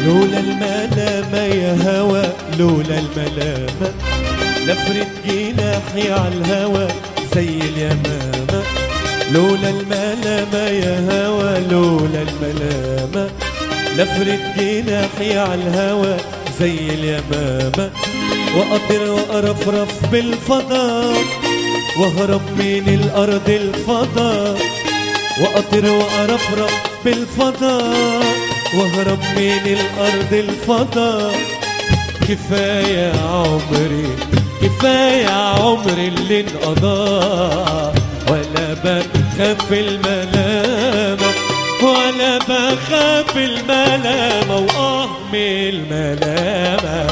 لولا الملامة يا هوى لولا الملامة لفرد جناحي على الهوى زي اليمامة لولا الملامة يا هوى لولا الملامة لفرد جناحي على الهوى زي اليمامة وأطير وأرفرف بالفضاء واهرب من الأرض الفضاء وأطير وأرفرف بالفضاء واهرب من الأرض الفضاء كفاية عمري كفاية عمري اللي انقضى ولا بخاف الملامة ولا بخاف الملامة وآه من الملامة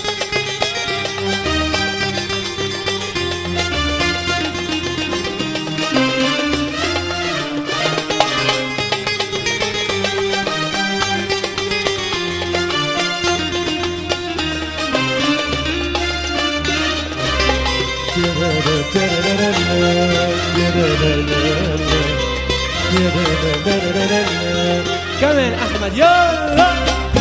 كمان احمد يلا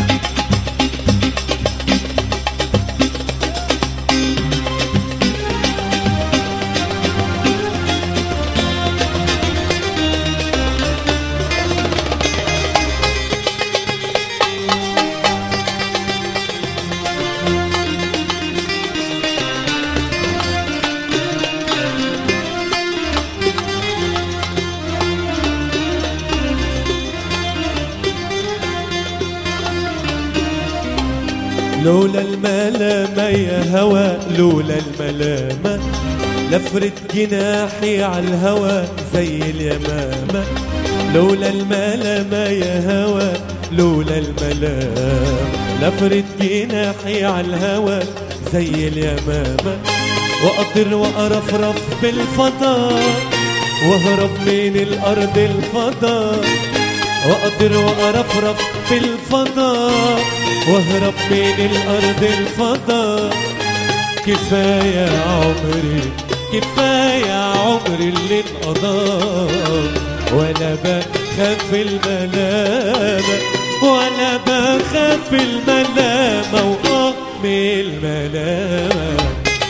لولا الملامة يا هوى لولا الملامة لفرد جناحي على الهوى زي اليمامة لولا الملامة يا هوى لولا الملامة لفرد جناحي على الهوى زي اليمامة وأطير وأرفرف بالفضاء واهرب من الأرض الفضاء واقدر وارفرف في الفضاء واهرب من الارض الفضاء كفايه عمري كفايه عمري اللي انقضى ولا بخاف الملامه ولا بخاف الملامه واه من الملامه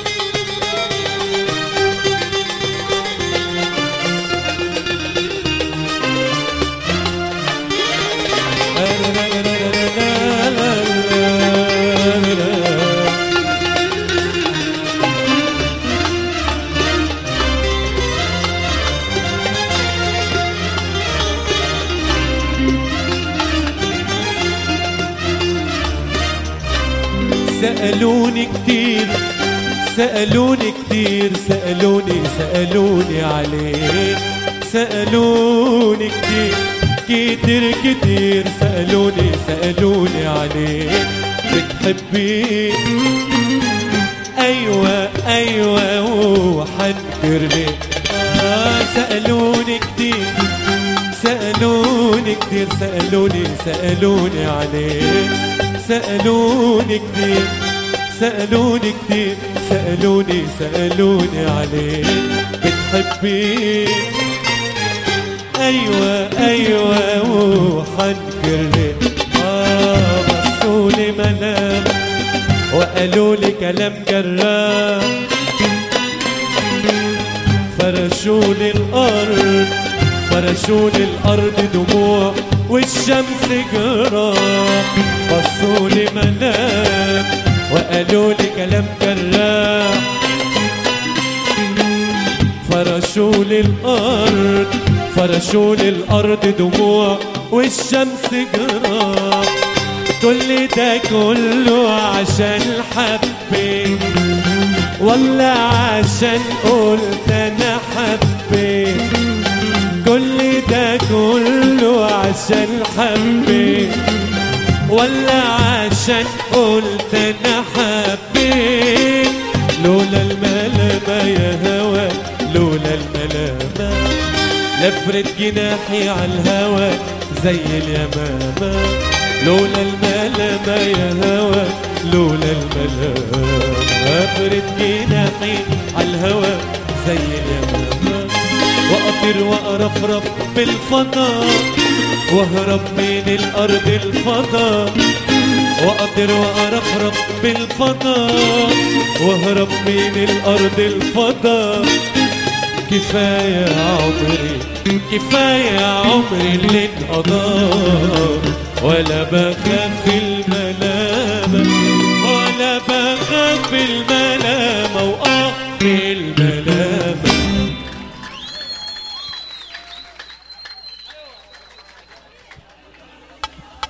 سألوني كتير سألوني كتير سألوني سألوني عليك سألوني كتير كتير كتير سألوني سألوني عليك بتحبي أيوة أيوة وحنكر ليه آه سألوني كتير سألوني كتير سألوني سألوني عليك سألوني كتير سألوني كتير سألوني سألوني عليك بتحبي أيوة أيوة وحنكر ليه آه بصولي منام وقالوا لي كلام جراح فرشوا لي الأرض فرشوا لي الأرض دموع والشمس جراح بصوا لي منام وقالوا لي كلام جراح فرشوا لي الأرض فرشوا لي الأرض دموع والشمس جراح كل ده كله عشان حبيت ولا عشان قلت انا حبيت كل ده كله عشان حبيت ولا عشان قلت انا حبيت لولا الملامة يا هوى لولا الملامة لفرد جناحي على الهوى زي اليمامة لولا الملامة يا هوى لولا الملامة لفرد جناحي على الهوى زي اليمامة وأطير وأرفرف بالفضاء واهرب من الأرض الفضاء واقدر وارفرف بالفضاء واهرب من الارض الفضاء كفاية عمري كفاية عمري اللي انقضى ولا بخاف